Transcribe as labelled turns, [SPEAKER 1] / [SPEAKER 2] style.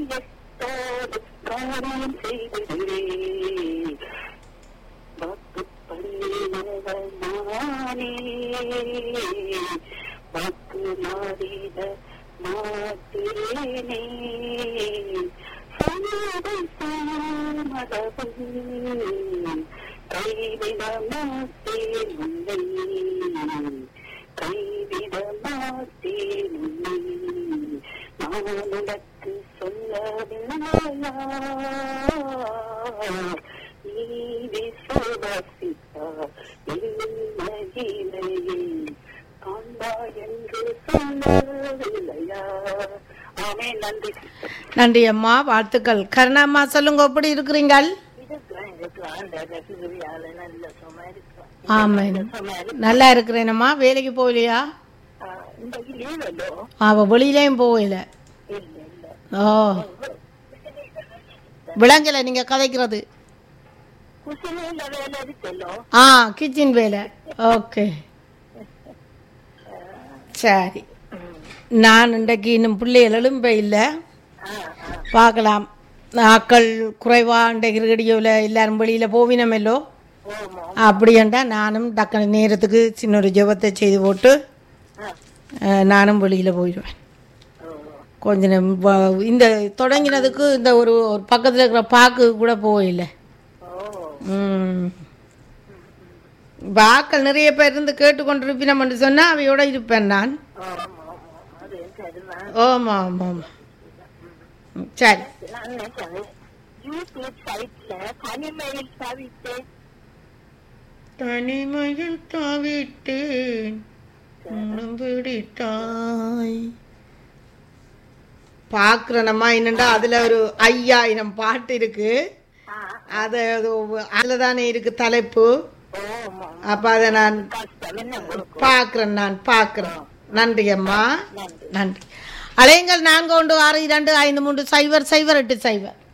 [SPEAKER 1] இதயத்தோடு காரியம் செய்திடுவேன் வாக்கு பண்ணினவன் நானே வாக்கு மாறிட மாட்டேனே சொன்னதை தாமதவும் கைவிட மாட்டேன் உன்னை கைவிட மாட்டேன் உன்னை நான் உனக்கு சொல்லவில்லையா நீ விசுவாசித்தார் என்னையிலே காண்பா என்று சொல்லவில்லையா ஆமே நன்றி
[SPEAKER 2] நன்றி அம்மா வாழ்த்துக்கள் கருணாம்மா சொல்லுங்க எப்படி இருக்கிறீங்கள்
[SPEAKER 1] இதுதான் எனக்கு ஆண்ட ரசிகரியால நல்ல சும்மா இருக்கிறேன்
[SPEAKER 2] ஆமாம்
[SPEAKER 1] சும்மா இருக்கு.
[SPEAKER 2] நல்லா இருக்கிறேனம்மா வேலைக்கு போகலையா
[SPEAKER 1] ஆ, இன்றைக்கு லீவல்லோ
[SPEAKER 2] அவள் வெளியிலையும் போகல
[SPEAKER 1] இல்ல இல்ல
[SPEAKER 2] ஓ விளங்கலை நீங்கள் கதைக்கிறது
[SPEAKER 1] குசிலையில வேலை இருக்கல்லோ
[SPEAKER 2] ஆ கிச்சன் வேலை ஓகே சரி நான் இன்றைக்கு இன்னும் பிள்ளைகள் எழும்ப இல்லை
[SPEAKER 1] ஆ ஆ
[SPEAKER 2] பார்க்கலாம் ஆக்கள் குறைவா இன்றைக்கு ரேடியோவில் எல்லாரும் வெளியில் போவினமெல்லோ
[SPEAKER 1] ஓமோ
[SPEAKER 2] அப்படியண்டா நானும் டக்குனு நேரத்துக்கு சின்ன ஒரு ஜெபத்தை செய்து போட்டு
[SPEAKER 1] ஆ
[SPEAKER 2] அஹ், நானும் வெளியில் போயிடுவேன்
[SPEAKER 1] ஓ
[SPEAKER 2] கொஞ்ச நேரம் வ- இந்த தொடங்கினதுக்கு இந்த ஒரு ஒரு பக்கத்தில் இருக்கிற பாக்கு கூட போகல
[SPEAKER 1] ஓ
[SPEAKER 2] ம் இப்போ ஆக்கள் நிறைய பேர் இருந்து கேட்டுக்கொண்டிருப்பினம்னு சொன்னால் அவையோட இருப்பேன் நான்
[SPEAKER 1] ஆமா ஆமா அது சரிதான்
[SPEAKER 2] ஆமாம் ஆமாம் ஆமாம் ம், சரி
[SPEAKER 1] நான் நினைச்சேன் யூடியூப் சைட்ல தனிமையில் தவித்தேன்
[SPEAKER 2] தனிமையில் தாவிட்டேன் உன்னம் பிடித்தாய் பார்க்குறேனம்மா என்னண்டா அதில் ஒரு ஐயாயிரம் பாட்டு இருக்கு
[SPEAKER 1] ஆ
[SPEAKER 2] அது அதில் தானே இருக்கு தலைப்பு
[SPEAKER 1] ஓமா
[SPEAKER 2] அப்போ அதை நான்
[SPEAKER 1] கஷ்டம் என்ன உங்களுக்கு
[SPEAKER 2] பார்க்குறேன் நான் பார்க்குறேன் நன்றி அம்மா
[SPEAKER 1] நன்றி
[SPEAKER 2] நன்றி அலையுங்கள் நான்கு ஒன்று ஆறு இரண்டு ஐந்து மூன்று சைபர் சைபர் எட்டு சைபர்